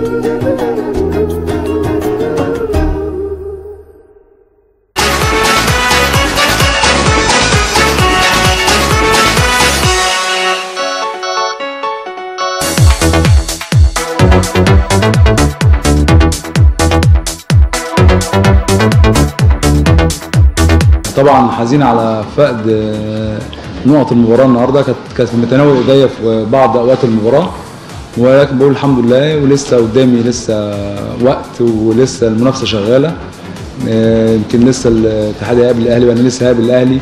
طبعا حزين على فقد آه، نقط المباراه النهارده كانت كانت في متناول ايديا في بعض اوقات المباراه ولكن بقول الحمد لله ولسه قدامي لسه وقت ولسه المنافسه شغاله آه، يمكن لسه الاتحاد هيقابل الاهلي وانا لسه هقابل الاهلي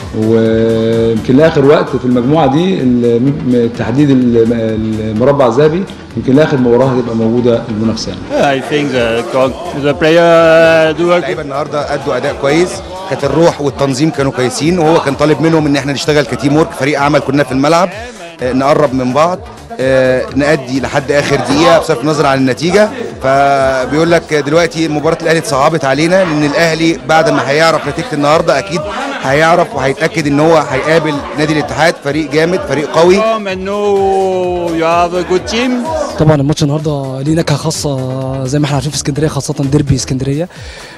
ويمكن لاخر وقت في المجموعه دي ال- تحديد ال- المربع الذهبي يمكن لاخر مباراه هتبقى موجوده المنافسه يعني. I think the, co- the player do a اللعيبه النهارده ادوا اداء كويس كانت الروح والتنظيم كانوا كويسين وهو كان طالب منهم ان احنا نشتغل كتيم ورك فريق عمل كنا في الملعب آه، نقرب من بعض آه، نأدي لحد اخر دقيقه بصرف النظر عن النتيجه فبيقول لك دلوقتي مباراه الاهلي اتصعبت علينا لان الاهلي بعد ما هيعرف نتيجه النهارده اكيد هيعرف وهيتاكد ان هو هيقابل نادي الاتحاد فريق جامد فريق قوي come and know you have a good team. طبعا الماتش النهارده ليه نكهه خاصه زي ما احنا عارفين في اسكندريه خاصه ديربي اسكندريه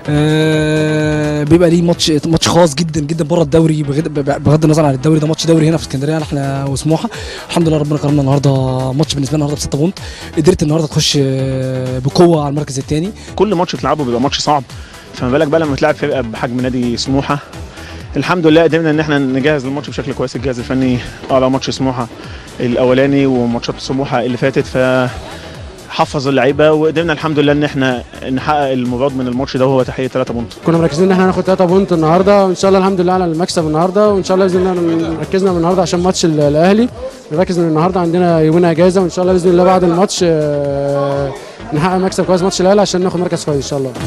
آه بيبقى ليه ماتش ماتش خاص جدا جدا بره الدوري بغض بغض النظر عن الدوري ده ماتش دوري هنا في اسكندريه احنا وسموحه الحمد لله ربنا كرمنا النهارده ماتش بالنسبه لنا النهارده ب 6 بونت قدرت النهارده تخش آه، بقوه على المركز الثاني كل ماتش تلعبه بيبقى ماتش صعب فما بالك بقى لما تلعب فرقه بحجم نادي سموحه الحمد لله قدرنا ان احنا نجهز الماتش بشكل كويس الجهاز الفني على ماتش سموحه الاولاني وماتشات سموحه اللي فاتت ف حفظ اللعيبه وقدرنا الحمد لله ان احنا نحقق المراد من الماتش ده وهو تحقيق 3 بونت كنا مركزين ان احنا هناخد 3 بونت النهارده وان شاء الله الحمد لله على المكسب النهارده وان شاء الله باذن الله ركزنا من النهارده عشان ماتش ال- الاهلي نركز من النهارده عندنا يومين اجازه وان شاء الله باذن الله بعد الماتش آه، نحقق مكسب كويس ماتش الاهلي عشان ناخد مركز كويس ان شاء الله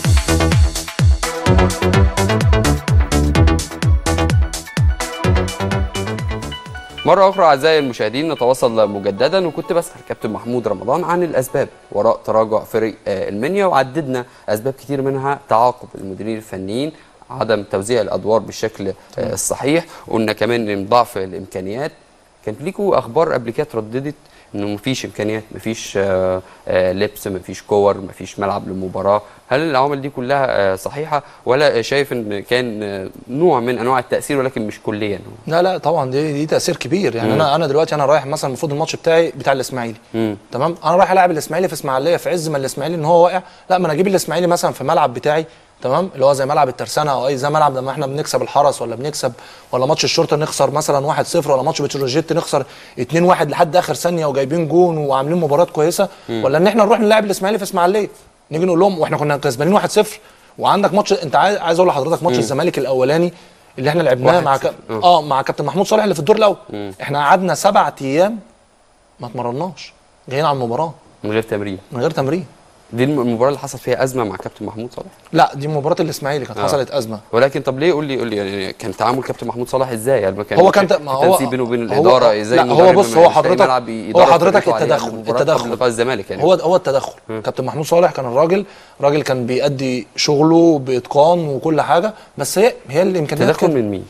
مرة أخرى أعزائي المشاهدين نتواصل مجددا وكنت بسأل كابتن محمود رمضان عن الأسباب وراء تراجع فريق آه، المنيا وعددنا أسباب كتير منها تعاقب المديرين الفنيين عدم توزيع الأدوار بالشكل آه، الصحيح قلنا كمان إن ضعف الإمكانيات كان ليكوا أخبار قبل كده ترددت إنه مفيش إمكانيات مفيش آه، آه، لبس مفيش كور مفيش ملعب للمباراة هل العوامل دي كلها آه، صحيحة ولا شايف إن كان آه، نوع من أنواع التأثير ولكن مش كليا لا لا طبعا دي دي تاثير كبير يعني مم. انا انا دلوقتي انا رايح مثلا المفروض الماتش بتاعي بتاع الاسماعيلي مم. تمام انا رايح العب الاسماعيلي في اسماعيليه في عز ما الاسماعيلي ان هو واقع لا ما انا اجيب الاسماعيلي مثلا في ملعب بتاعي تمام اللي هو زي ملعب الترسانه او اي زي ملعب لما احنا بنكسب الحرس ولا بنكسب ولا ماتش الشرطه نخسر مثلا 1-0 ولا ماتش بتروجيت نخسر 2-1 لحد اخر ثانيه وجايبين جون وعاملين مباراه كويسه مم. ولا ان احنا نروح نلعب الاسماعيلي في اسماعيليه نيجي نقول لهم واحنا كنا كسبانين 1-0 وعندك ماتش انت عايز عايز اقول لحضرتك ماتش مم. الزمالك الاولاني اللي احنا لعبناه مع 1-0. ك... اه. اه مع كابتن محمود صالح اللي في الدور الاول مم. احنا قعدنا سبع ايام ما اتمرناش جايين على المباراه من غير تمرين من غير تمرين دي الم- المباراه اللي حصل فيها ازمه مع كابتن محمود صالح لا دي مباراه الاسماعيلي كانت آه. حصلت ازمه ولكن طب ليه قول لي قول لي يعني كان تعامل كابتن محمود صالح ازاي يعني ما كان هو كان ت- ما هو تنسيق بينه وبين هو- الاداره ازاي لا هو المدرب بص لما هو يشتري حضرتك ملعب هو يدرب حضرتك فرقته عليه التدخل قبل المباراة قبل التدخل لقاء الزمالك يعني هو هو التدخل كابتن محمود صالح كان الراجل راجل كان بيأدي شغله باتقان وكل حاجه بس هي هي الامكانيات تدخل كده. من مين؟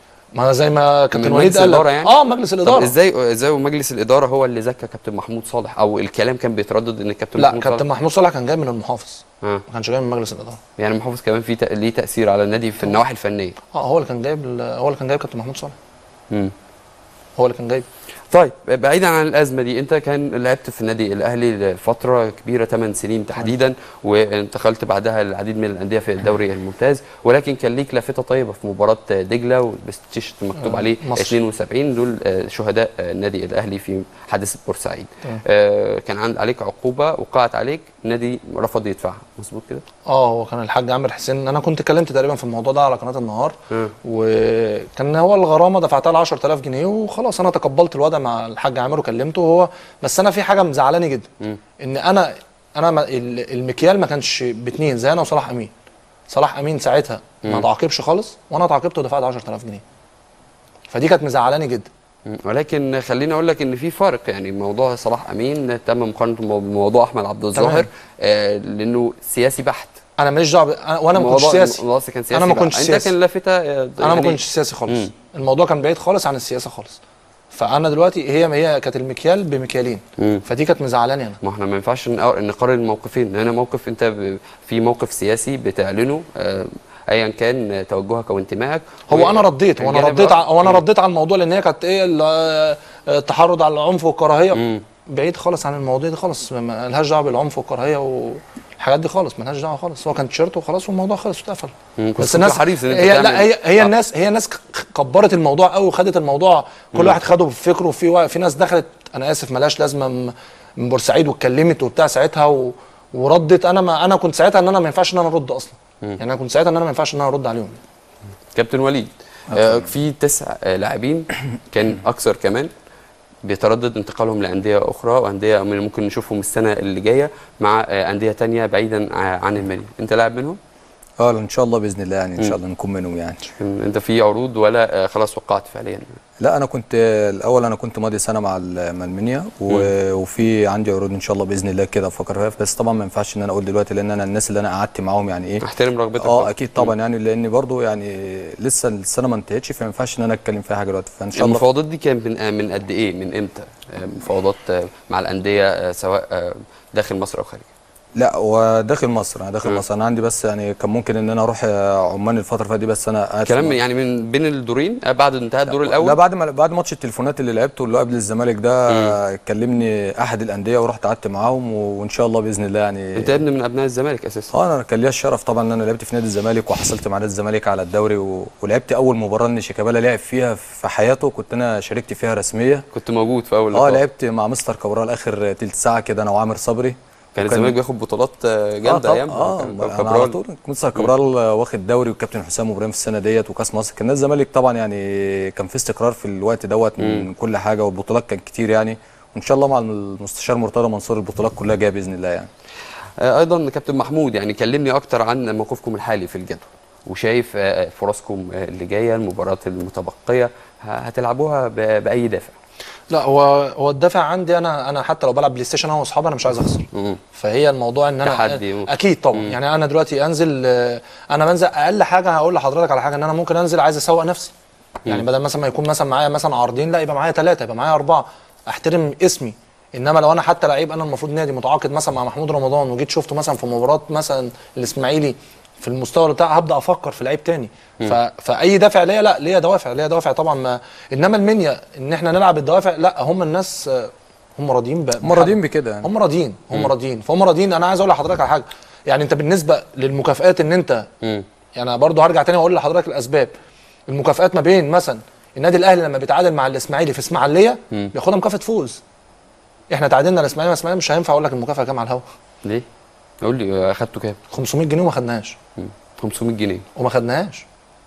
ما زي ما كابتن من وليد مجلس قال لك. الاداره يعني اه مجلس طب الاداره ازاي ازاي مجلس الاداره هو اللي زكى كابتن محمود صالح او الكلام كان بيتردد ان الكابتن لا محمود كابتن صالح محمود صالح كان جاي من المحافظ آه. ما كانش جاي من مجلس الاداره يعني المحافظ كمان في تأ- ليه تاثير على النادي في النواحي الفنيه اه هو اللي كان جايب ال- هو اللي كان جايب كابتن محمود صالح مم. هو اللي كان جايب طيب بعيدا عن الازمه دي انت كان لعبت في النادي الاهلي لفتره كبيره 8 سنين تحديدا وانتقلت بعدها للعديد من الانديه في الدوري الممتاز ولكن كان ليك لافته طيبه في مباراه دجله ولبست تيشيرت مكتوب آه، عليه مصر. 72 دول آه، شهداء آه، النادي الاهلي في حادثه بورسعيد تمام. آه، كان عند عليك عقوبه وقعت عليك النادي رفض يدفعها مظبوط كده اه هو كان الحاج عامر حسين انا كنت اتكلمت تقريبا في الموضوع ده على قناه النهار مم. وكان هو الغرامه دفعتها ل 10000 جنيه وخلاص انا تقبلت الوضع مع الحاج عامر وكلمته وهو بس انا في حاجه مزعلاني جدا مم. ان انا انا ما ال- المكيال ما كانش باتنين زي انا وصلاح امين صلاح امين ساعتها ما مم. تعاقبش خالص وانا تعاقبت ودفعت 10000 جنيه فدي كانت مزعلاني جدا مم. ولكن خليني اقول لك ان في فرق يعني موضوع صلاح امين تم مقارنته بموضوع احمد عبد الظاهر آه لانه سياسي بحت انا ماليش دعوه ب- أنا- وانا ما كنتش الموضوع- سياسي الموضوع كان سياسي انا ما بحت. كنتش انت سياسي كان لافته آه، انا ما يعني- كنتش سياسي خالص مم. الموضوع كان بعيد خالص عن السياسه خالص فانا دلوقتي هي هي كانت المكيال بمكيالين مم. فدي كانت مزعلاني انا ما احنا ما ينفعش نق- نقارن الموقفين هنا موقف انت ب- في موقف سياسي بتعلنه آه، ايا كان توجهك او انتمائك هو انا رديت هو انا الجانب رديت ع- الآخر- هو انا رديت على الموضوع لان هي كانت ايه ال- آه، التحرض على العنف والكراهيه مم. بعيد خالص عن المواضيع دي خالص ما- ما لهاش دعوه بالعنف والكراهيه والحاجات دي خالص ما لهاش دعوه خالص هو كان تيشيرت وخلاص والموضوع خلص واتقفل مم، كنت بس الناس حريص ان انت هي تعمل- لا هي هي آه. الناس هي الناس ك- كبرت الموضوع قوي وخدت الموضوع كل واحد خده بفكره وفي وا- في ناس دخلت انا اسف ملهاش لازمه م- من بورسعيد واتكلمت وبتاع ساعتها و وردت انا ما انا كنت ساعتها ان انا ما ينفعش ان انا ارد اصلا يعني انا كنت ساعتها ان انا ما ينفعش ان انا ارد عليهم كابتن وليد آه، في تسع آه، لاعبين كان اكثر كمان بيتردد انتقالهم لانديه اخرى وانديه من ممكن نشوفهم السنه اللي جايه مع آه، انديه تانية بعيدا ع- عن المنيا انت لاعب منهم اه ان شاء الله باذن الله يعني ان مم. شاء الله نكون منهم يعني انت في عروض ولا آه، خلاص وقعت فعليا لا انا كنت الاول انا كنت ماضي سنه مع ال- مع المنيا و- وفي عندي عروض ان شاء الله باذن الله كده افكر فيها بس طبعا ما ينفعش ان انا اقول دلوقتي لان انا الناس اللي انا قعدت معاهم يعني ايه احترم رغبتك اه طبعاً. اكيد طبعا يعني لان برضو يعني لسه السنه ما انتهتش فما ينفعش ان انا اتكلم فيها حاجه دلوقتي فان شاء الله المفاوضات دي كانت من آه، من قد ايه من امتى آه، مفاوضات آه، مع الانديه آه، سواء آه، داخل مصر او خارج لا وداخل مصر انا داخل مم. مصر انا عندي بس يعني كان ممكن ان انا اروح آه، عمان الفتره اللي فاتت دي بس انا قاعد في كلام مصر. يعني من بين الدورين آه، بعد انتهاء الدور الاول لا بعد ما بعد ماتش التليفونات اللي لعبته اللي هو قبل الزمالك ده كلمني احد الانديه ورحت قعدت معاهم و- وان شاء الله باذن الله يعني انت ابن من ابناء الزمالك اساسا اه انا كان ليا الشرف طبعا ان انا لعبت في نادي الزمالك وحصلت مع نادي الزمالك على الدوري و... ولعبت اول مباراه ان شيكابالا لعب فيها في حياته كنت انا شاركت فيها رسميه كنت موجود في اول اه لقاء. لعبت مع مستر كابرال اخر تلت ساعه كده انا وعامر صبري كان وكان- الزمالك بياخد بطولات آه، جامده اه ايام طب- اه كان انا كابرال. على طول مستر كابرال واخد دوري والكابتن حسام ابراهيم في السنه ديت وكاس مصر كان نادي الزمالك طبعا يعني كان في استقرار في الوقت دوت من كل حاجه والبطولات كان كتير يعني وان شاء الله مع المستشار مرتضى منصور البطولات كلها جايه باذن الله يعني آه، ايضا كابتن محمود يعني كلمني اكتر عن موقفكم الحالي في الجدول وشايف آه، فرصكم آه، اللي جايه المباريات المتبقيه ه- هتلعبوها ب- باي دافع لا هو هو الدافع عندي انا انا حتى لو بلعب بلاي ستيشن انا واصحابي انا مش عايز اخسر مم. فهي الموضوع ان انا تحدي. مم. اكيد طبعا يعني انا دلوقتي انزل آه، انا بنزل اقل حاجه هقول لحضرتك على حاجه ان انا ممكن انزل عايز اسوق نفسي يعني بدل مثلا ما يكون مثلا معايا مثلا عارضين لا يبقى معايا ثلاثه يبقى معايا اربعه احترم اسمي انما لو انا حتى لعيب انا المفروض نادي متعاقد مثلا مع محمود رمضان وجيت شفته مثلا في مباراه مثلا الاسماعيلي في المستوى بتاعه هبدا افكر في لعيب تاني ف... فاي دافع ليا لا ليا دوافع ليا دوافع طبعا ما انما المنيا ان احنا نلعب الدوافع لا هم الناس آه، هم راضيين ب... هم راضيين بكده يعني هم راضيين هم راضيين فهم راضيين انا عايز اقول لحضرتك على حاجه يعني انت بالنسبه للمكافئات ان انت مم. يعني أنا برضو هرجع تاني واقول لحضرتك الاسباب المكافئات ما بين مثلا النادي الاهلي لما بيتعادل مع الاسماعيلي في اسماعيليه مم. بياخدها مكافاه فوز احنا تعادلنا الاسماعيلي الاسماعيلي مش هينفع اقول لك المكافاه كام على الهوا ليه؟ قول لي آه، اخدته كام؟ 500 جنيه وما خدناهاش مم. 500 جنيه وما خدناهاش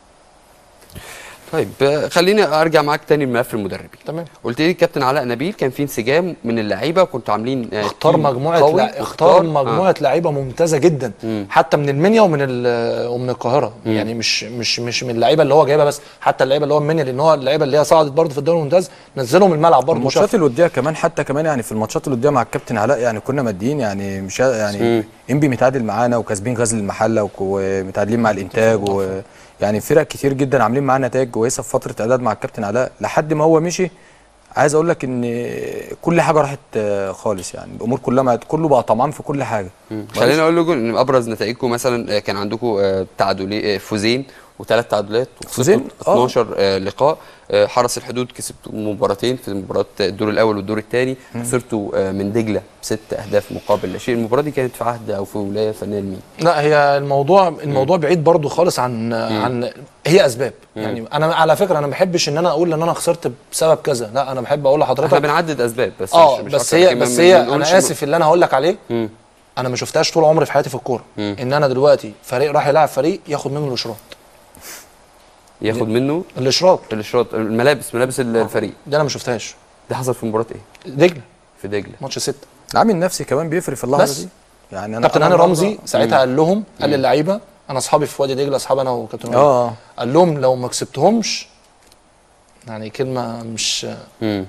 طيب آه، خليني ارجع معاك تاني لملف المدربين تمام قلت لي كابتن علاء نبيل كان في انسجام من اللعيبه وكنتوا عاملين آه، اختار تيم مجموعه قوي لا اختار آه. مجموعه لعيبه ممتازه جدا مم. حتى من المنيا ومن ال- ومن القاهره مم. يعني مش مش مش من اللعيبه اللي هو جايبها بس حتى اللعيبه اللي هو من المنيا لان هو اللعيبه اللي هي صعدت برضه في الدوري الممتاز نزلهم الملعب برضه الماتشات وشاف الوديه كمان حتى كمان يعني في الماتشات الوديه مع الكابتن علاء يعني كنا مادين يعني مش يعني مم. انبي متعادل معانا وكاسبين غزل المحله وك- ومتعادلين مع الانتاج ويعني فرق كتير جدا عاملين معانا نتائج كويسه في فتره اعداد مع الكابتن علاء لحد ما هو مشي عايز اقول لك ان كل حاجه راحت آه، خالص يعني الامور كلها ما كله بقى طمعان في كل حاجه مم. خليني اقول لكم ان ابرز نتائجكم مثلا آه، كان عندكم آه، تعادلي آه، فوزين وثلاث تعادلات فوزين؟ وخسرتوا 12 آه، لقاء آه، حرس الحدود كسبتوا مباراتين في مباراه الدور الاول والدور الثاني خسرتوا آه، من دجله بست اهداف مقابل لا شيء المباراه دي كانت في عهد او في ولايه فنيه لمين؟ لا هي الموضوع الموضوع بعيد برضو خالص عن عن هي اسباب يعني انا على فكره انا ما بحبش ان انا اقول ان انا خسرت بسبب كذا لا انا بحب اقول احنا لحضرتك بنعدد اسباب بس اه مش مش بس أكتر. هي لكن ما- بس ما هي بنقولش انا اسف اللي انا هقول لك عليه مم. انا ما شفتهاش طول عمري في حياتي في الكوره مم. ان انا دلوقتي فريق راح يلعب فريق ياخد منه الاشراط ياخد منه الاشراط الاشراط الملابس ملابس الفريق دي انا ما شفتهاش ده حصل في مباراه ايه؟ دجله في دجله ماتش 6 العامل النفسي كمان بيفرق في اللحظه بس. دي يعني انا كابتن أنا هاني النهاردة- رمزي ساعتها قال لهم قال للعيبه انا اصحابي في وادي دجله اصحابي انا وكابتن هاني اه اه قال لهم لو ما كسبتهمش يعني كلمه مش مم.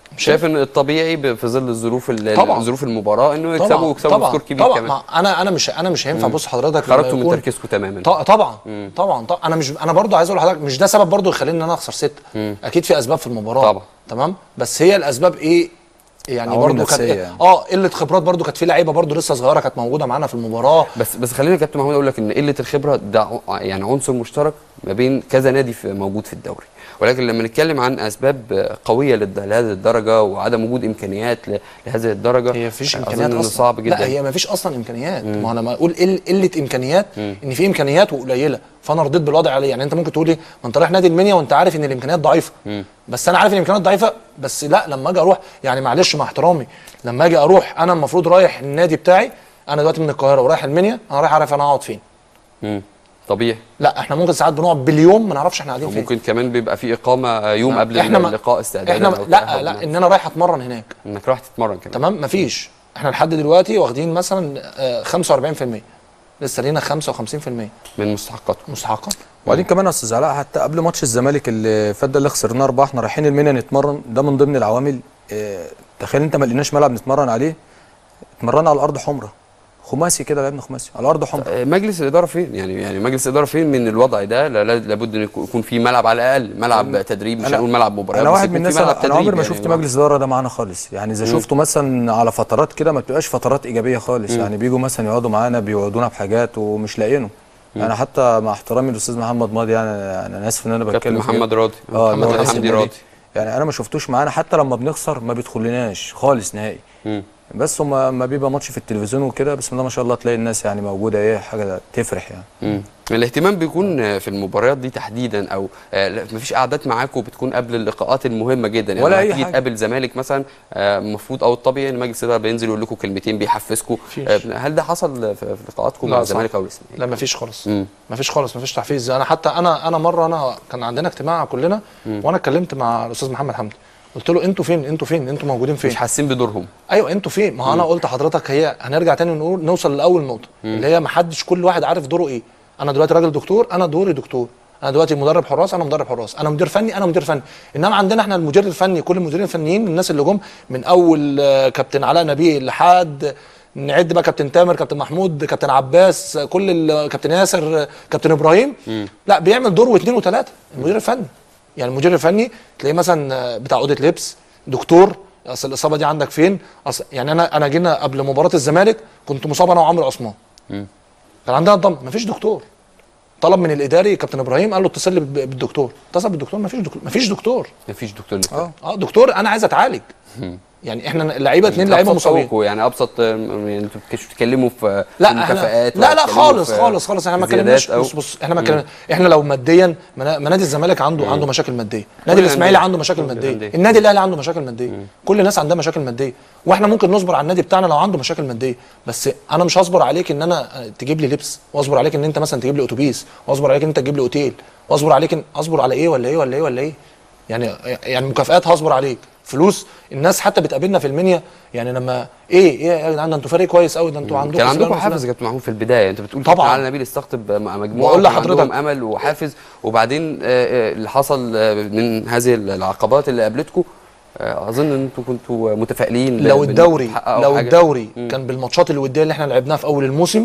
شايف ان الطبيعي ب- في ظل الظروف ال- طبعاً. ظروف المباراه انه يكسبوا طبعا ويكسبوا طبعا سكور كبير طبعا كمان ما انا انا مش انا مش هينفع مم. بص حضرتك لما خرجتوا من يكون- تركيزكم تماما ط- طبعا طبعا طبعا انا مش انا برضو عايز اقول لحضرتك مش ده سبب برضو يخليني ان انا اخسر سته مم. اكيد في اسباب في المباراه طبعا. تمام بس هي الاسباب ايه يعني عوامل برضو كانت نفسية إيه؟ يعني. اه قله خبرات برضو كانت في لعيبه برضو لسه صغيره كانت موجوده معانا في المباراه بس بس خلينا يا كابتن محمود اقول لك ان قله الخبره ده ع- يعني عنصر مشترك ما بين كذا نادي في موجود في الدوري ولكن لما نتكلم عن اسباب قويه للد- لهذه الدرجه وعدم وجود امكانيات ل- لهذه الدرجه هي مفيش أظن امكانيات إنه اصلا صعب جدا لا هي مفيش اصلا امكانيات ما انا لما اقول قل- قله امكانيات ان في امكانيات وقليله فانا رضيت بالوضع عليه يعني انت ممكن تقول لي ما انت رايح نادي المنيا وانت عارف ان الامكانيات ضعيفه بس انا عارف ان الامكانيات ضعيفه بس لا لما اجي اروح يعني معلش مع احترامي لما اجي اروح انا المفروض رايح النادي بتاعي انا دلوقتي من القاهره ورايح المنيا انا رايح اعرف انا هقعد فين مم. طبيعي لا احنا ممكن ساعات بنقعد باليوم ما نعرفش احنا قاعدين فين وممكن كمان بيبقى في اقامه يوم قبل احنا ما- اللقاء استعدادا احنا أو لا تأهب لا من- ان انا رايح اتمرن هناك انك رايح تتمرن كمان تمام مفيش احنا لحد دلوقتي واخدين مثلا آه، 45% لسه لينا 55% من مستحقاته مستحقات وبعدين كمان يا استاذ علاء حتى قبل ماتش الزمالك اللي فات ده اللي خسرناه اربعه احنا رايحين المنيا نتمرن ده من ضمن العوامل اه تخيل انت ما لقيناش ملعب نتمرن عليه اتمرنا على الارض حمراء خماسي كده لعبنا خماسي على الارض حمراء آه، مجلس الاداره فين يعني يعني مجلس الاداره فين من الوضع ده لا- لا- لابد ان يكون يكون في ملعب على الاقل ملعب تدريب مش أنا- هنقول ملعب مباريات انا بس واحد يكون من في الناس ملعب انا أنا عمري تدريب ما يعني شفت مع- مجلس اداره ده معانا خالص يعني اذا مم. شفته مثلا على فترات كده ما بتبقاش فترات ايجابيه خالص مم. يعني بيجوا مثلا يقعدوا معانا بيوعدونا بحاجات ومش لاقيينه انا حتى مع احترامي للاستاذ محمد ماضي يعني انا اسف ان انا كابتن بتكلم فيه. محمد راضي اه محمد اللي هو رئيس حمدي النادي. راضي يعني انا ما شفتوش معانا حتى لما بنخسر ما بيدخلناش خالص نهائي مم. بس هما لما بيبقى ماتش في التلفزيون وكده بسم الله ما شاء الله تلاقي الناس يعني موجوده ايه حاجه تفرح يعني مم. الاهتمام بيكون آه، في المباريات دي تحديدا او آه، لا، مفيش قعدات معاكم بتكون قبل اللقاءات المهمه جدا يعني ولا لما أي تيجي حاجة. تقابل زمالك مثلا آه، المفروض او الطبيعي ان مجلس الاداره بينزل يقول لكم كلمتين بيحفزكم مفيش. آه، هل ده حصل في في لقاءاتكم لا مع صح. الزمالك او الاسماعيلي؟ لا مفيش خالص مم. مفيش خالص مفيش تحفيز انا حتى انا انا مره انا كان عندنا اجتماع كلنا مم. وانا اتكلمت مع الاستاذ محمد حمدي قلت له انتوا فين انتوا فين انتوا موجودين فين مش حاسين بدورهم ايوه انتوا فين ما هو انا قلت لحضرتك هي هنرجع تاني نقول نوصل لاول نقطه اللي هي ما حدش كل واحد عارف دوره ايه انا دلوقتي راجل دكتور انا دوري دكتور انا دلوقتي مدرب حراس انا مدرب حراس انا مدير فني انا مدير فني انما عندنا احنا المدير الفني كل المديرين الفنيين الناس اللي جم من اول آه، كابتن علاء نبيل لحد نعد بقى كابتن تامر كابتن محمود كابتن عباس آه، كل ال- كابتن ياسر آه، كابتن ابراهيم لا بيعمل دور واثنين وثلاثه المدير الفني يعني المدير الفني تلاقيه مثلا آه، بتاع اوضه لبس دكتور اصل الاصابه دي عندك فين أصل يعني انا انا جينا قبل مباراه الزمالك كنت مصاب انا وعمرو عثمان مم. كان عندنا ضم مفيش دكتور طلب من الاداري كابتن ابراهيم قال له اتصل لي ب- بالدكتور اتصل بالدكتور مفيش دكتور مفيش دكتور مفيش دكتور لسه اه اه دكتور انا عايز اتعالج يعني احنا اللعيبه اتنين لعيبه أبسط مصابين طرقه يعني ابسط آه، يعني انتوا بتكش- بتتكلموا في في لا احنا المكافآت لا لا ولا خالص بتتكلموا في خالص خالص احنا ما زيادات اتكلمناش أو- بص بص احنا ما اتكلمناش احنا لو ماديا ما ما نادي الزمالك عنده عنده مشاكل ماديه نادي الاسماعيلي الأندية. عنده مشاكل كل ماديه الأندية. النادي الاهلي عنده مشاكل ماديه كل الناس عندها مشاكل ماديه واحنا ممكن نصبر على النادي بتاعنا لو عنده مشاكل ماديه بس انا مش هصبر عليك ان انا تجيب لي لبس واصبر عليك ان انت مثلا تجيب لي اتوبيس واصبر عليك ان انت تجيب لي اوتيل واصبر عليك ان اصبر على ايه ولا ايه ولا ايه ولا ايه يعني يعني مكافآت هصبر عليك فلوس الناس حتى بتقابلنا في المنيا يعني لما ايه ايه يا جدعان ده انتوا فريق كويس قوي ده انتوا عندكم كان فلان عندكم وفلان. حافز يا كابتن محمود في البدايه انت بتقول طبعاً. طبعا على نبيل استقطب م- مجموعه بقول وكان لحضرتك- عندهم امل وحافز وبعدين آه، آه، اللي حصل آه، من هذه العقبات اللي قابلتكم آه، اظن ان انتوا كنتوا متفائلين ب- لو بإنكم الدوري تحققوا لو حاجة. الدوري مم. كان بالماتشات الوديه اللي احنا لعبناها في اول الموسم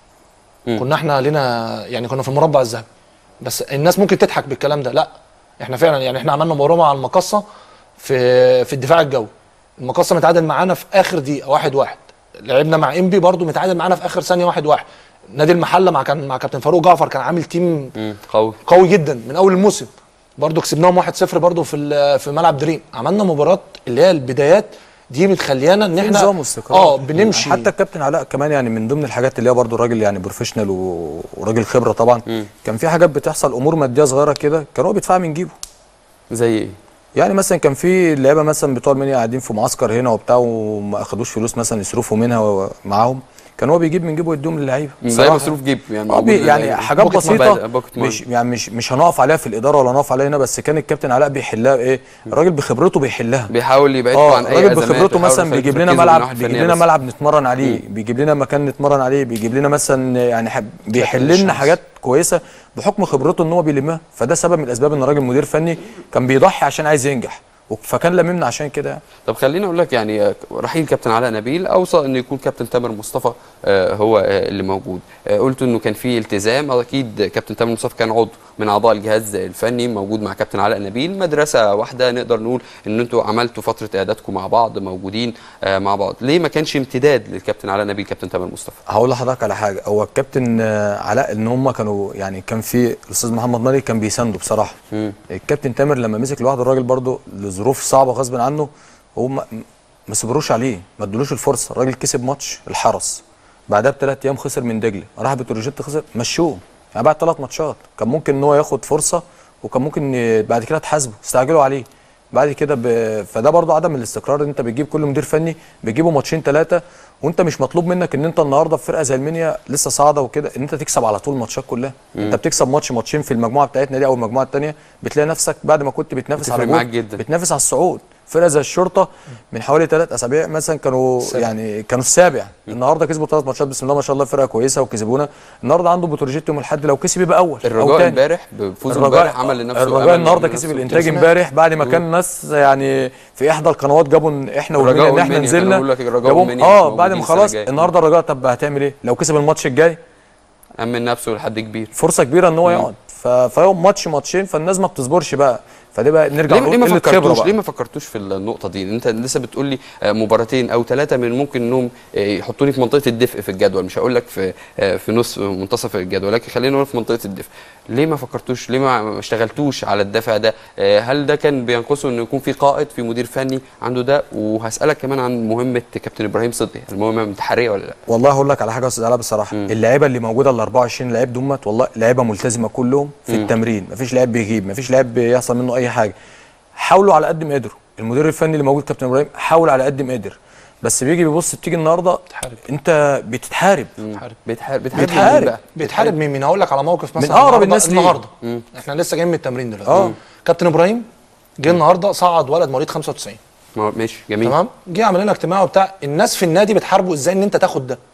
مم. كنا احنا لنا يعني كنا في المربع الذهبي بس الناس ممكن تضحك بالكلام ده لا احنا فعلا يعني احنا عملنا مباراه مع المقصه في في الدفاع الجوي المقصه متعادل معانا في اخر دقيقه واحد واحد لعبنا مع انبي برضو متعادل معانا في اخر ثانيه واحد واحد نادي المحله مع كان مع كابتن فاروق جعفر كان عامل تيم مم، قوي قوي جدا من اول الموسم برضو كسبناهم 1-0 برضو في ال- في ملعب دريم عملنا مباراه اللي هي البدايات دي متخليانا ان في احنا نظام واستقرار اه بنمشي حتى الكابتن علاء كمان يعني من ضمن الحاجات اللي هي برضه الراجل يعني بروفيشنال و- وراجل خبره طبعا مم. كان في حاجات بتحصل امور ماديه صغيره كده كان هو بيدفع من جيبه زي ايه؟ يعني مثلا كان في لعيبه مثلا بتوع المنيا قاعدين في معسكر هنا وبتاع وما اخدوش فلوس مثلا يصرفوا منها و- معاهم كان هو بيجيب من جيبه ويديهم للعيبه زي بصراحة. مصروف جيب يعني آه، موجود بي- يعني زي- حاجات بوكيت بسيطه ماني. بوكيت ماني. مش يعني مش مش هنقف عليها في الاداره ولا هنقف عليها هنا بس كان الكابتن علاء بيحلها بايه الراجل بخبرته بيحلها بيحاول يبعدكم اه عن اي الراجل ازمات بخبرته ويحاول مثلا يخليكم بيجيب لنا تركزوا من ملعب الناحية بيجيب الفنية لنا بس. ملعب نتمرن عليه بيجيب لنا مكان نتمرن عليه بيجيب لنا مثلا يعني حب- بيحل لنا الشمس. حاجات كويسه بحكم خبرته ان هو بيلمها فده سبب من الاسباب ان الراجل مدير فني كان بيضحي عشان عايز ينجح فكان لممنا عشان كده يعني. طب خليني اقول لك يعني آه، رحيل كابتن علاء نبيل اوصى انه يكون كابتن تامر مصطفى آه، هو آه، اللي موجود آه، قلت انه كان في التزام اكيد كابتن تامر مصطفى كان عضو من اعضاء الجهاز الفني موجود مع كابتن علاء نبيل مدرسه واحده نقدر نقول ان انتوا عملتوا فتره اعدادكم مع بعض موجودين آه، مع بعض ليه ما كانش امتداد للكابتن علاء نبيل كابتن تامر مصطفى هقول لحضرتك على حاجه هو الكابتن آه، علاء ان هم كانوا يعني كان في الاستاذ محمد مالك كان بيسانده بصراحه مم. الكابتن تامر لما مسك لوحده الراجل برضه لظروف صعبه غصب عنه هو ما, ما صبروش عليه ما ادولوش الفرصه الراجل كسب ماتش الحرس بعدها بثلاث ايام خسر من دجله راح بتروجيت خسر مشوه يعني بعد ثلاث ماتشات كان ممكن ان هو ياخد فرصه وكان ممكن ي- بعد كده تحاسبه استعجلوا عليه بعد كده ب... فده برضو عدم الاستقرار ان انت بتجيب كل مدير فني بتجيبه ماتشين ثلاثه وانت مش مطلوب منك ان انت النهارده في فرقه زي المنيا لسه صاعده وكده ان انت تكسب على طول الماتشات كلها مم. انت بتكسب ماتش ماتشين في المجموعه بتاعتنا دي او المجموعه الثانيه بتلاقي نفسك بعد ما كنت بتنافس على بتفرق معاك الهبوط، جدا. بتنافس على الصعود فرقه زي الشرطه من حوالي ثلاث اسابيع مثلا كانوا السابع. يعني كانوا السابع النهارده كسبوا ثلاث ماتشات بسم الله ما شاء الله فرقه كويسه وكسبونا النهارده عنده بتروجيت يوم الاحد لو كسب يبقى اول أو الرجاء تاني. امبارح بفوزه الرجاء- امبارح عمل لنفسه الرجاء أمل النهارده لنفسه. كسب الانتاج كسب. امبارح بعد ما مم. كان الناس يعني في احدى القنوات جابوا إن احنا الرجاء والمنيا ان احنا والمنيا، كانوا نزلنا بيقول لك الرجاء جابوهم- والمنيا اه موجودين بعد ما السنة خلاص الجاية. النهارده الرجاء طب هتعمل ايه لو كسب الماتش الجاي امن نفسه لحد كبير فرصه كبيره ان هو يقعد ف- فهو ماتش ماتشين فالناس ما بتصبرش بقى فدي بقى نرجع ليه, ليه ما قلة خبرة فكرتوش بقى. ليه ما فكرتوش في النقطه دي انت لسه بتقول لي آه، مباراتين او ثلاثه من ممكن انهم آه، يحطوني في منطقه الدفء في الجدول مش هقول لك في آه، في نص منتصف الجدول لكن خلينا نقول في منطقه الدفء ليه ما فكرتوش ليه ما ما اشتغلتوش على الدفع ده آه، هل ده كان بينقصه انه يكون في قائد في مدير فني عنده ده وهسالك كمان عن مهمه كابتن ابراهيم صدقي المهمه انتحاريه ولا لا والله هقول لك على حاجه يا استاذ علاء بصراحه مم. اللعيبه اللي موجوده ال 24 لعيب دمت والله لعيبه ملتزمه كلهم في مم. التمرين مفيش لعيب بيغيب مفيش لعيب بيحصل منه اي حاجه حاولوا على قد ما قدروا المدير الفني اللي موجود كابتن ابراهيم حاول على قد ما قدر بس بيجي بيبص بتيجي النهارده بتحارب. انت بتتحارب بتحارب. بيتحارب بيتحارب بيتحارب. مين بقى؟ بيتحارب مين مين هقول لك على موقف مثلا من أقرب النهاردة- الناس ليه. النهارده مم. احنا لسه جايين من التمرين دلوقتي اه. كابتن ابراهيم جه النهارده صعد ولد مواليد 95 ما هو ماشي جميل تمام جه عمل لنا اجتماع وبتاع الناس في النادي بتحاربه ازاي ان انت تاخد ده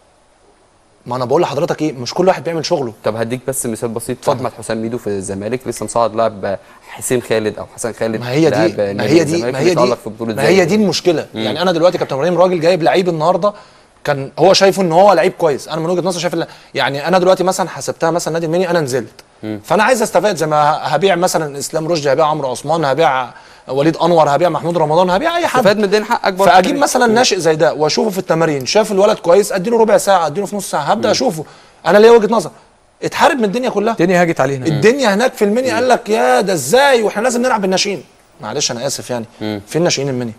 ما انا بقول لحضرتك ايه مش كل واحد بيعمل شغله طب هديك بس مثال بسيط اتفضل. احمد حسام ميدو في الزمالك لسه مصعد لاعب حسين خالد او حسن خالد ما هي لاعب دي ما نادي هي دي الزمالك ما هي دي بيتألق في بطوله ما هي زي دي المشكله يعني انا دلوقتي كابتن ابراهيم راجل جايب لعيب النهارده كان هو شايفه ان هو لعيب كويس انا من وجهه نظري شايف إن- يعني انا دلوقتي مثلا حسبتها مثلا نادي المنيا انا نزلت فانا عايز استفاد زي ما هبيع مثلا اسلام رشدي هبيع عمرو عثمان هبيع وليد انور هبيع محمود رمضان هبيع اي حد استفاد من الدين حقك برضه فاجيب مثلا ناشئ زي ده واشوفه في التمارين شاف الولد كويس اديله ربع ساعه اديله في نص ساعه هبدا اشوفه انا ليا وجهه نظر اتحارب من الدنيا كلها الدنيا هاجت علينا الدنيا هناك في المنيا قال لك يا ده ازاي واحنا لازم نلعب بالناشئين معلش انا اسف يعني مم. فين ناشئين المنيا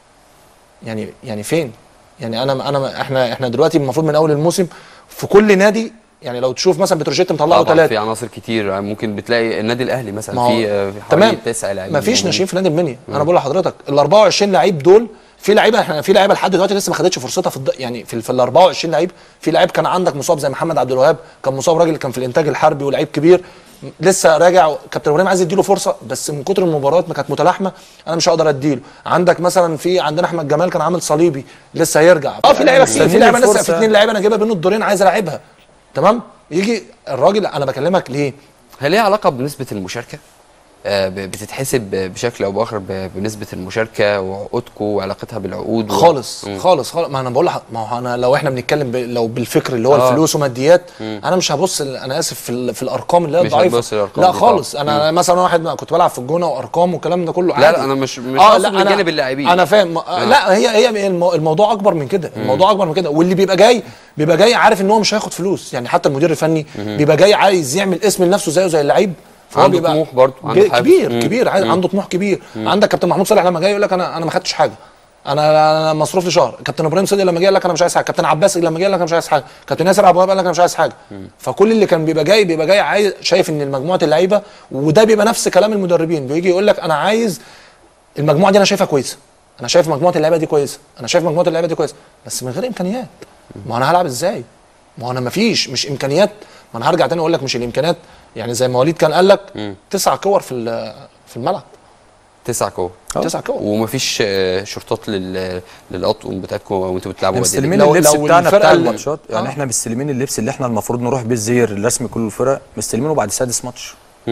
يعني يعني فين يعني انا انا احنا احنا دلوقتي المفروض من اول الموسم في كل نادي يعني لو تشوف مثلا بتروجيت مطلعه طبعا في ثلاثه عناصر كتير ممكن بتلاقي النادي الاهلي ما مثلا هو- في آه، في تمام. حوالي تسع لاعبين مفيش موجودين. ناشئين في نادي المنيا انا بقول لحضرتك ال 24 لعيب دول في لعيبه احنا في لعيبه لحد دلوقتي لسه ما خدتش فرصتها في الد... يعني في, ال- في ال 24 لعيب في لعيب كان عندك مصاب زي محمد عبد الوهاب كان مصاب راجل كان في الانتاج الحربي ولعيب كبير م- لسه راجع كابتن ابراهيم عايز يديله فرصه بس من كتر المباريات ما كانت متلاحمه انا مش هقدر اديله عندك مثلا في عندنا احمد جمال كان عامل صليبي لسه هيرجع اه في لعيبه كتير في مستنيين لعيبه لسه الفرصة. في اثنين لعيبه انا جايبها بين الدورين عايز العبها تمام يجي الراجل انا بكلمك ليه هل ليها علاقه بنسبه المشاركه؟ آه، ب- بتتحسب بشكل او باخر ب- بنسبه المشاركه وعقودكم وعلاقتها بالعقود و- خالص مم. خالص خالص ما انا بقول لح... ما هو انا لو احنا بنتكلم ب... لو بالفكر اللي هو آه. الفلوس وماديات مم. انا مش هبص ال- انا اسف في, ال... في الارقام اللي هي مش الضعيفه هتبص للأرقام لا دي خالص طبعا. انا مثلا واحد ما كنت بلعب في الجونه وارقام والكلام ده كله لا عادي. لا انا مش مش اه قصدي لا من انا جانب اللاعبين انا فاهم آه. لا هي هي المو- الموضوع اكبر من كده الموضوع اكبر من كده واللي بيبقى جاي بيبقى جاي عارف ان هو مش هياخد فلوس يعني حتى المدير الفني بيبقى جاي عايز يعمل اسم لنفسه زيه زي اللعيب فهو عنده بيبقى طموح برضه، عنده ج- حافز. كبير مم. كبير عايز- مم. عنده طموح كبير عندك كابتن محمود صالح لما جاي يقول لك انا انا ما خدتش حاجه انا أنا مصروف لي شهر كابتن ابراهيم صدقي لما جه قال لك انا مش عايز حاجه كابتن عباس لما جه قال لك انا مش عايز حاجه كابتن ياسر ابو وهاب قال لك انا مش عايز حاجه فكل اللي كان بيبقى جاي بيبقى جاي عايز شايف ان مجموعه اللعيبه وده بيبقى نفس كلام المدربين بيجي يقول لك انا عايز المجموعه دي انا شايفها كويسه انا شايف مجموعه اللعيبه دي كويسه انا شايف مجموعه اللعيبه دي كويسه بس من غير امكانيات ما انا هلعب ازاي ما هو انا مفيش مش امكانيات ما انا هرجع تاني اقول لك مش الامكانيات يعني زي ما وليد كان قال لك مم. تسع كور في ال- في الملعب تسع كور تسع كور ومفيش آه، شرطات لل للاطقم بتاعتكم وانتوا بتلعبوا احنا بديل. مستلمين لو- اللبس لو بتاعنا الفرقة بتاع اللي- الماتشات يعني آه. احنا مستلمين اللبس اللي احنا المفروض نروح بيه الزي الرسمي كل الفرق مستلمينه بعد سادس ماتش مم.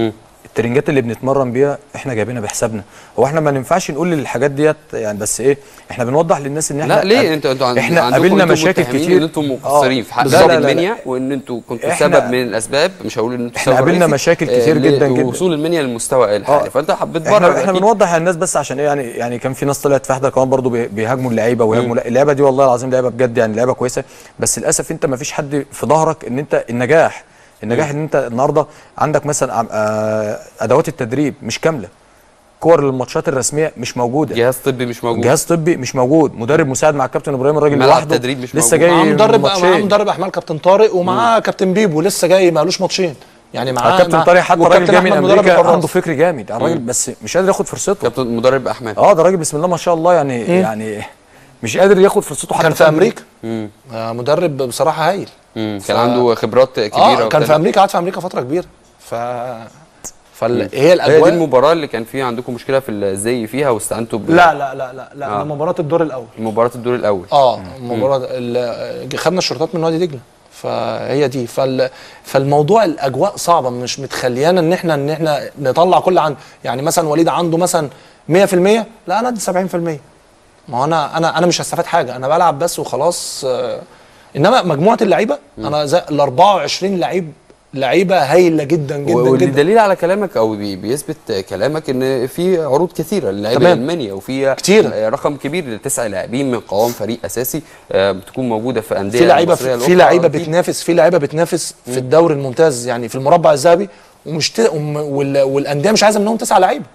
الترنجات اللي بنتمرن بيها احنا جايبينها بحسابنا هو احنا ما ينفعش نقول الحاجات ديت يعني بس ايه احنا بنوضح للناس ان احنا لا ليه انتوا انتوا عند- احنا عندكم قابلنا انتوا مشاكل متهمين كتير ان انتم مقصرين آه، في حق لا، لا، لا، لا. المنيا وان انتوا كنتوا إحنا- سبب من الاسباب مش هقول ان انتوا إحنا سبب قابلنا رئيسي، مشاكل آه، كتير ل- جدا جدا. وصول المنيا للمستوى الحالي فانت حبيت احنا تبرر احنا أكيد. بنوضح للناس بس عشان ايه يعني يعني كان في ناس طلعت في احدى القنوات برضه بي- بيهاجموا اللعيبه ويهاجموا لا، اللعيبه دي والله العظيم لعيبه بجد يعني لعيبه كويسه بس للاسف انت ما فيش حد في ظهرك ان انت النجاح النجاح ان انت النهارده عندك مثلا عم- آه، ادوات التدريب مش كامله كور للماتشات الرسميه مش موجوده جهاز طبي مش موجود جهاز طبي مش موجود مدرب مساعد مع الكابتن ابراهيم الراجل ملعب لوحده تدريب مش لسه موجود. جاي معاه من مدرب معاه ماتشين. مدرب احمال كابتن طارق ومعاه كابتن بيبو لسه جاي مالوش ماتشين يعني معاه الكابتن مع- طارق حتى والكابتن راجل جاي من أحمد مدرب امريكا الحراس. عنده فكر جامد الراجل بس مش قادر ياخد فرصته كابتن مدرب احمد اه ده راجل بسم الله ما شاء الله يعني يعني مش قادر ياخد فرصته حتى كان في امريكا مم. آه، مدرب بصراحه هايل مم. كان عنده خبرات كبيره اه كان وبتاع. في امريكا قعد في امريكا فتره كبيره ف فال... هي هي دي الاجواء المباراه اللي كان فيها عندكم مشكله في الزي فيها واستعنتوا ب- لا لا لا لا لا آه. ده مباراه الدور الاول مباراه الدور الاول اه مباراه ال- خدنا الشرطات من وادي دجله فهي دي فال فالموضوع الاجواء صعبه مش متخليانا ان احنا ان احنا نطلع كل عن يعني مثلا وليد عنده مثلا 100% لا انا ادي 70% ما هو انا انا انا مش هستفاد حاجه انا بلعب بس وخلاص آه، انما مجموعه اللعيبه انا زي ال 24 لعيب لعيبه هايله جدا جدا واللي جدا دليل على كلامك او بي- بيثبت كلامك ان في عروض كثيره للاعيبه تمام. المانيا وفي كتير. رقم كبير لتسع لاعبين من قوام فريق اساسي آه، بتكون موجوده في انديه في لعيبه المصرية في, الأخرى. في لعيبه دي بتنافس في لعيبه بتنافس في الدوري الممتاز يعني في المربع الذهبي ومش ت... وم- وال... والانديه مش عايزه منهم تسعه لعيبه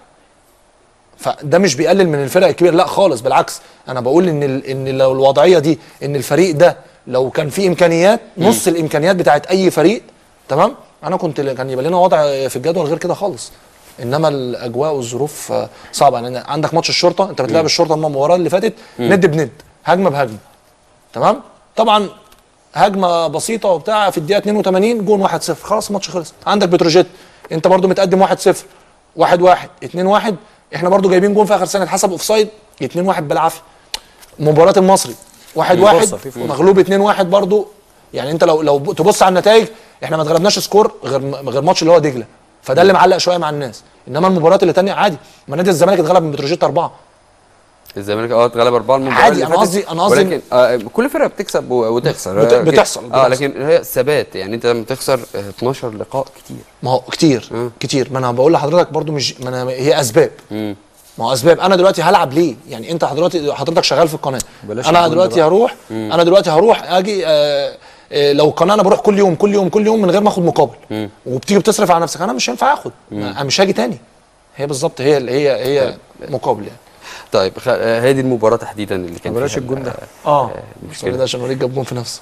فده مش بيقلل من الفرق الكبيره لا خالص بالعكس انا بقول ان ال... ان لو الوضعيه دي ان الفريق ده لو كان فيه امكانيات نص الامكانيات بتاعت اي فريق تمام انا كنت كان يبقى لنا وضع في الجدول غير كده خالص انما الاجواء والظروف آه، صعبه يعني عندك ماتش الشرطه انت بتلعب الشرطه اما المباراه اللي فاتت ند بند هجمه بهجمه تمام طبعا هجمه بسيطه وبتاع في الدقيقه 82 جون 1-0 خلاص الماتش خلص عندك بتروجيت انت برضو متقدم 1-0 1 1 2 1 احنا برضو جايبين جون في اخر سنه اتحسب اوف سايد 2 1 بالعافيه مباراه المصري 1 1 فرصة، في فرصة. مغلوب 2 1 برضو يعني انت لو لو تبص على النتائج احنا ما اتغلبناش سكور غير غير ماتش اللي هو دجله فده اللي معلق شويه مع الناس انما المباريات اللي تانية عادي ما نادي الزمالك اتغلب من بتروجيت اربعه الزمالك اه اتغلب اربعه المباراه عادي، اللي أنا فاتت، قصدي- أنا قصدي ولكن آه كل فرقه بتكسب و- وتخسر بت- آه، بتحصل- اه بتحصل. لكن هي ثبات يعني انت لما تخسر آه، 12 لقاء كتير ما هو كتير مم. كتير ما انا بقول لحضرتك برضو مش ما أنا هي اسباب مم. ما هو اسباب انا دلوقتي هلعب ليه يعني انت حضرتك حضرتك شغال في القناه بلاش انا الجون دلوقتي ده بقى. هروح انا دلوقتي هروح اجي آه آه لو القناه انا بروح كل يوم كل يوم كل يوم من غير ما اخد مقابل مم. وبتيجي بتصرف على نفسك انا مش هينفع اخد ما- انا مش هاجي تاني هي بالظبط هي هي هي مقابل يعني طيب خ... آه، هي دي المباراه تحديدا اللي كان بلاش فيها الجون ده. اه المشكلة. ده عشان وليد جاب جون في نفسه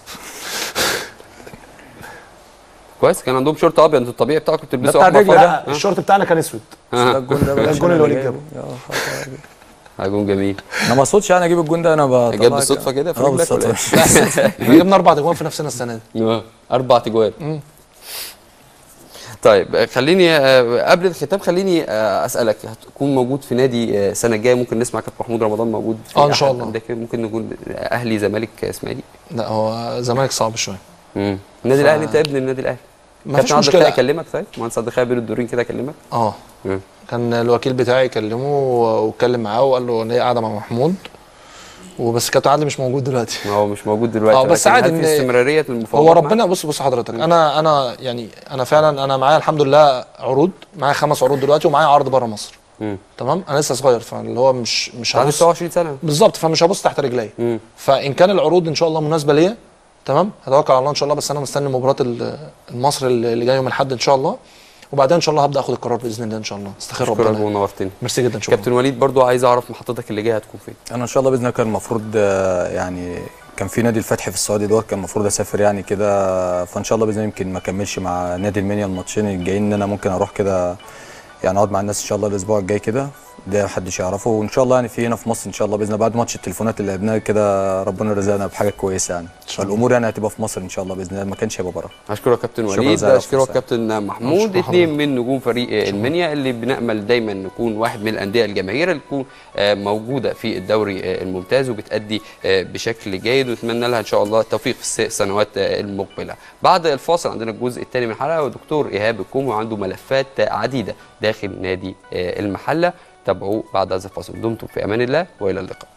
كويس كان عندهم شورت ابيض انتوا الطبيعي بتاعكم بتلبسوا بتاع احمر دجلة فاتح. لا الشورت بتاعنا كان اسود آه. ده الجون ده ده بقى الجون اللي وليد جايبه. جابه. آه، جون جميل انا ما اقصدش يعني اجيب الجون ده انا بطلع جاب بالصدفه كده في اه رجلك ولا بالصدفه احنا جبنا اربع اجوان في نفسنا السنه دي آه، اربع تجوان طيب آه، خليني آه، قبل الختام خليني آه، اسالك هتكون موجود في نادي آه، السنه الجايه ممكن نسمع كابتن محمود رمضان موجود في آه، إن شاء أحد الله. الأندية كده، ممكن نكون اهلي زمالك اسماعيلي لا هو الزمالك صعب شويه مم. النادي الاهلي انت ابن النادي الاهلي ما فيش كابتن عبد مشكله الخالق كلمك طيب مهندس عبد الخالق بين الدورين كده كلمك اه مم. كان الوكيل بتاعي كلمه واتكلم معاه وقال له ان هي قاعده مع محمود وبس كابتن عادل مش موجود دلوقتي ما هو مش موجود دلوقتي آه، بس ولكن عادي هل في إن- استمراريه في المفاوضات هو معاه؟ ربنا بص بص حضرتك انا انا يعني انا فعلا انا معايا الحمد لله عروض معايا خمس عروض دلوقتي ومعايا عرض بره مصر مم. تمام انا لسه صغير فاللي هو مش مش عندك هبص 29 سنه بالظبط فمش هبص تحت رجلي مم. فان كان العروض ان شاء الله مناسبه ليا تمام هتوكل على الله ان شاء الله بس انا مستني مباراه ال- المصري اللي جاي يوم الاحد ان شاء الله وبعدين ان شاء الله هبدا اخد القرار باذن الله ان شاء الله استخير شكرا ربنا يعني. ونورتني ميرسي جدا شكرا كابتن وليد برضو عايز اعرف محطتك اللي جايه هتكون فين انا ان شاء الله باذن الله كان المفروض آه، يعني كان في نادي الفتح في السعودي دوت كان المفروض اسافر يعني كده فان شاء الله باذن الله يمكن ما اكملش مع نادي المنيا الماتشين الجايين ان انا ممكن اروح كده يعني اقعد مع الناس ان شاء الله الاسبوع الجاي كده ده محدش يعرفه وان شاء الله يعني في هنا في مصر ان شاء الله باذن الله بعد ماتش التليفونات اللي لعبناه كده ربنا رزقنا بحاجه كويسه يعني فالامور يعني هتبقى في مصر ان شاء الله باذن الله ما كانش هيبقى بره اشكرك كابتن شكراً وليد زي العفو، اشكرك سعيد. كابتن محمود شكراً اثنين من نجوم فريق المنيا اللي بنامل دايما نكون واحد من الانديه الجماهير اللي تكون آه، موجوده في الدوري آه، الممتاز وبتادي آه، بشكل جيد ونتمنى لها ان شاء الله التوفيق في الس- السنوات آه، المقبله بعد الفاصل عندنا الجزء الثاني من الحلقه ودكتور ايهاب الكومي وعنده ملفات آه، عديده داخل نادي آه، المحله تابعوه بعد هذا الفاصل دمتم في امان الله والى اللقاء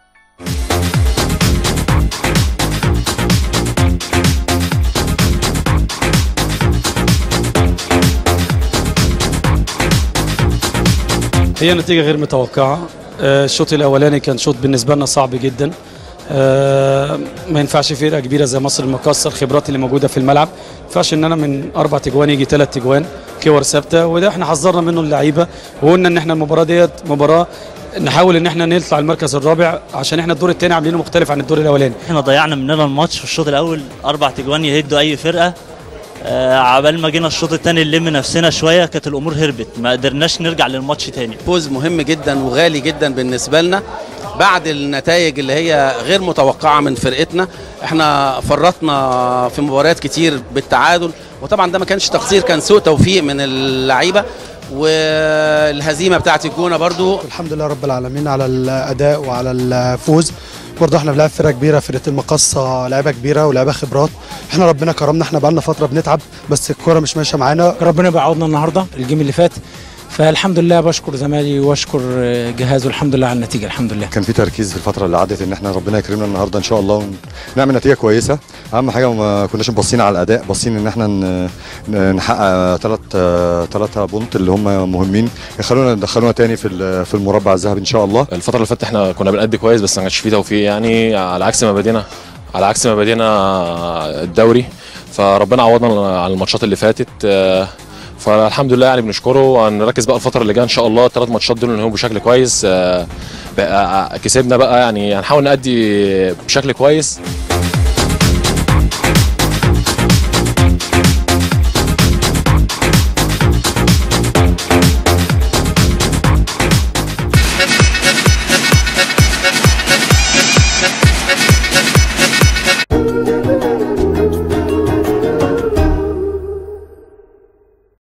هي نتيجة غير متوقعة آه، الشوط الأولاني كان شوط بالنسبة لنا صعب جدا آه، ما ينفعش فرقة كبيرة زي مصر المقاصة الخبرات اللي موجودة في الملعب ما ينفعش إن أنا من أربع تجوان يجي ثلاث تجوان كور ثابتة وده احنا حذرنا منه اللعيبة وقلنا إن احنا المباراة ديت مباراة نحاول ان احنا نطلع المركز الرابع عشان احنا الدور الثاني عاملينه مختلف عن الدور الاولاني احنا ضيعنا مننا الماتش في الشوط الاول اربع تجوان يهدوا اي فرقه آه عبال ما جينا الشوط الثاني نلم نفسنا شويه كانت الامور هربت ما قدرناش نرجع للماتش تاني فوز مهم جدا وغالي جدا بالنسبه لنا بعد النتائج اللي هي غير متوقعه من فرقتنا احنا فرطنا في مباريات كتير بالتعادل وطبعا ده ما كانش تقصير كان سوء توفيق من اللعيبه والهزيمه بتاعت الجونه برضو الحمد لله رب العالمين على الاداء وعلى الفوز برضه احنا بنلعب فرقه كبيره فرقه المقصه لعيبه كبيره ولعيبه خبرات احنا ربنا كرمنا احنا بقالنا فتره بنتعب بس الكوره مش ماشيه معانا ربنا بيعوضنا النهارده الجيم اللي فات فالحمد لله بشكر زمالي واشكر جهازه الحمد لله على النتيجه الحمد لله كان في تركيز في الفتره اللي عدت ان احنا ربنا يكرمنا النهارده ان شاء الله ونعمل نتيجه كويسه اهم حاجه ما كناش باصين على الاداء باصين ان احنا ن- ن- نحقق ثلاث ثلاثه بونت اللي هم مهمين يخلونا يدخلونا تاني في ال- في المربع الذهبي ان شاء الله الفترة اللي فاتت احنا كنا بنأدي كويس بس ما كانش فيه توفيق يعني على عكس ما بدينا على عكس ما بدينا الدوري فربنا عوضنا على الماتشات اللي فاتت آه، فالحمد لله يعني بنشكره وهنركز بقى الفترة اللي جاية ان شاء الله الثلاث ماتشات دول ننهيهم بشكل كويس آه، بقى كسبنا بقى يعني هنحاول نأدي بشكل كويس